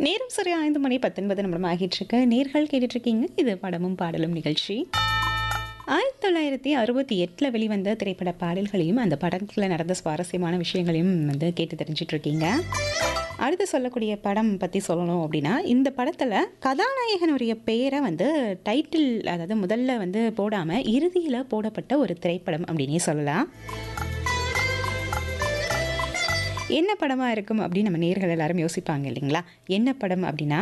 நேரம் சரியா ஐந்து மணி பத்தொன்பது நிமிடம் ஆகிட்டு இருக்கு நேர்கள் கேட்டுட்டு இருக்கீங்க இது படமும் பாடலும் நிகழ்ச்சி ஆயிரத்தி தொள்ளாயிரத்தி அறுபத்தி எட்டில் வெளிவந்த திரைப்பட பாடல்களையும் அந்த படத்தில் நடந்த சுவாரஸ்யமான விஷயங்களையும் வந்து கேட்டு தெரிஞ்சிட்டு இருக்கீங்க அடுத்து சொல்லக்கூடிய படம் பற்றி சொல்லணும் அப்படின்னா இந்த படத்தில் கதாநாயகனுடைய பெயரை வந்து டைட்டில் அதாவது முதல்ல வந்து போடாமல் இறுதியில் போடப்பட்ட ஒரு திரைப்படம் அப்படின்னே சொல்லலாம் என்ன படமாக இருக்கும் அப்படின்னு நம்ம நேர்கள் எல்லாரும் யோசிப்பாங்க இல்லைங்களா என்ன படம் அப்படின்னா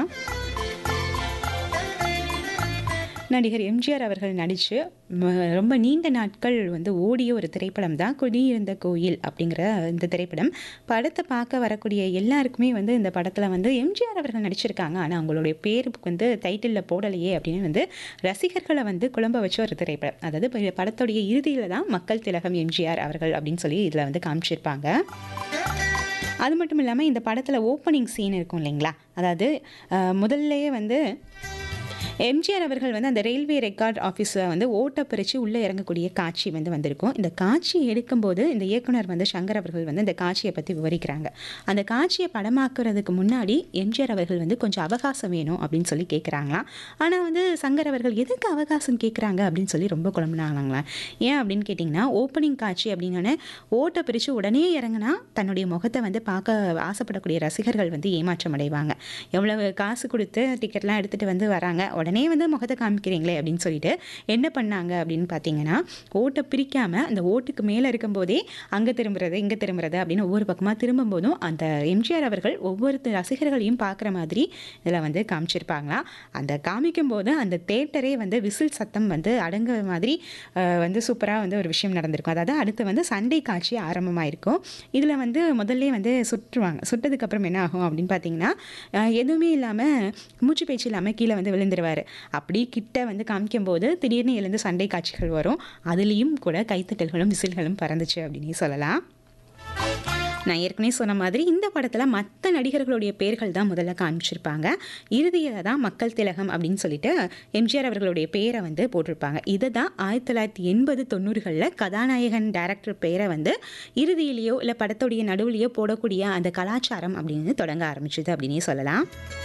நடிகர் எம்ஜிஆர் அவர்கள் நடித்து ரொம்ப நீண்ட நாட்கள் வந்து ஓடிய ஒரு திரைப்படம் தான் குடியிருந்த கோயில் அப்படிங்கிற இந்த திரைப்படம் படத்தை பார்க்க வரக்கூடிய எல்லாருக்குமே வந்து இந்த படத்தில் வந்து எம்ஜிஆர் அவர்கள் நடிச்சிருக்காங்க ஆனால் அவங்களுடைய பேருக்கு வந்து டைட்டிலில் போடலையே அப்படின்னு வந்து ரசிகர்களை வந்து குழம்ப வச்ச ஒரு திரைப்படம் அதாவது இப்ப படத்துடைய இறுதியில் தான் மக்கள் திலகம் எம்ஜிஆர் அவர்கள் அப்படின்னு சொல்லி இதில் வந்து காமிச்சிருப்பாங்க அது மட்டும் இல்லாமல் இந்த படத்தில் ஓப்பனிங் சீன் இருக்கும் இல்லைங்களா அதாவது அஹ், முதல்லயே வந்து எம்ஜிஆர் அவர்கள் வந்து அந்த ரயில்வே ரெக்கார்ட் ஆஃபீஸை வந்து ஓட்ட பிரித்து உள்ளே இறங்கக்கூடிய காட்சி வந்து வந்திருக்கும் இந்த காட்சி எடுக்கும்போது இந்த இயக்குனர் வந்து சங்கர் அவர்கள் வந்து இந்த காட்சியை பற்றி விவரிக்கிறாங்க அந்த காட்சியை படமாக்குறதுக்கு முன்னாடி எம்ஜிஆர் அவர்கள் வந்து கொஞ்சம் அவகாசம் வேணும் அப்படின்னு சொல்லி கேட்குறாங்களாம் ஆனால் வந்து சங்கர் அவர்கள் எதுக்கு அவகாசம் கேட்குறாங்க அப்படின்னு சொல்லி ரொம்ப குழம்புனாங்களாம் ஏன் அப்படின்னு கேட்டிங்கன்னா ஓப்பனிங் காட்சி அப்படின்னோடனே ஓட்டை பிரித்து உடனே இறங்குனா தன்னுடைய முகத்தை வந்து பார்க்க ஆசைப்படக்கூடிய ரசிகர்கள் வந்து ஏமாற்றம் அடைவாங்க எவ்வளவு காசு கொடுத்து டிக்கெட்லாம் எடுத்துகிட்டு வந்து வராங்க உடனே வந்து முகத்தை காமிக்கிறீங்களே அப்படின்னு சொல்லிட்டு என்ன பண்ணாங்க அப்படின்னு பார்த்தீங்கன்னா ஓட்டை பிரிக்காமல் அந்த ஓட்டுக்கு மேலே இருக்கும்போதே அங்கே திரும்புறது இங்கே திரும்புறது அப்படின்னு ஒவ்வொரு பக்கமாக திரும்பும்போதும் அந்த எம்ஜிஆர் அவர்கள் ஒவ்வொரு ரசிகர்களையும் பார்க்குற மாதிரி இதில் வந்து காமிச்சிருப்பாங்களாம் அந்த காமிக்கும் போது அந்த தேட்டரே வந்து விசில் சத்தம் வந்து அடங்குற மாதிரி அஹ், வந்து சூப்பராக வந்து ஒரு விஷயம் நடந்திருக்கும் அதாவது அடுத்து வந்து சண்டை காட்சி ஆரம்பமாயிருக்கும் இதில் வந்து முதல்ல வந்து சுற்றுவாங்க சுட்டதுக்கப்புறம் என்ன ஆகும் அப்படின்னு பார்த்தீங்கன்னா அஹ், எதுவுமே இல்லாமல் மூச்சு பேச்சு இல்லாமல் கீழே வந்து விழுந்துருவார் அப்படி கிட்ட வந்து காமிக்கும்போது திடீர்னு எழுந்து சண்டை காட்சிகள் வரும் அதுலேயும் கூட கைத்தட்டல்களும் விசில்களும் பறந்துச்சு அப்படின்னு சொல்லலாம் நான் ஏற்கனவே சொன்ன மாதிரி இந்த படத்தில் மற்ற நடிகர்களுடைய பேர்கள் தான் முதல்ல காமிச்சிருப்பாங்க இறுதியில் தான் மக்கள் திலகம் அப்படின்னு சொல்லிட்டு எம்ஜிஆர் அவர்களுடைய பேரை வந்து போட்டிருப்பாங்க இதை தான் ஆயிரத்தி தொள்ளாயிரத்தி எண்பது தொண்ணூறுகளில் கதாநாயகன் டைரக்டர் பேரை வந்து இறுதியிலேயோ இல்லை படத்துடைய நடுவுலையோ போடக்கூடிய அந்த கலாச்சாரம் அப்படின்னு தொடங்க ஆரம்பிச்சது அப்படின்னே சொல்லலாம்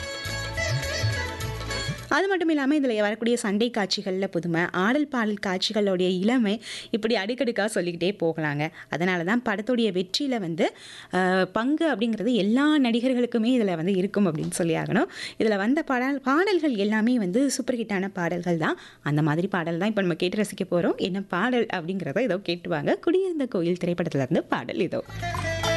அது மட்டும் இல்லாமல் இதில் வரக்கூடிய சண்டை காட்சிகளில் புதுமை ஆடல் பாடல் காட்சிகளுடைய இளமை இப்படி அடுக்கடுக்காக சொல்லிக்கிட்டே போகலாங்க அதனால தான் படத்துடைய வெற்றியில் வந்து அஹ், பங்கு அப்படிங்கிறது எல்லா நடிகர்களுக்குமே இதில் வந்து இருக்கும் அப்படின்னு சொல்லி ஆகணும் இதில் வந்த பாடல் பாடல்கள் எல்லாமே வந்து சூப்பர் ஹிட்டான பாடல்கள் தான் அந்த மாதிரி பாடல் தான் இப்போ நம்ம கேட்டு ரசிக்க போகிறோம் என்ன பாடல் அப்படிங்கிறத ஏதோ கேட்டுவாங்க குடியிருந்த கோயில் திரைப்படத்துல இருந்து பாடல் இதோ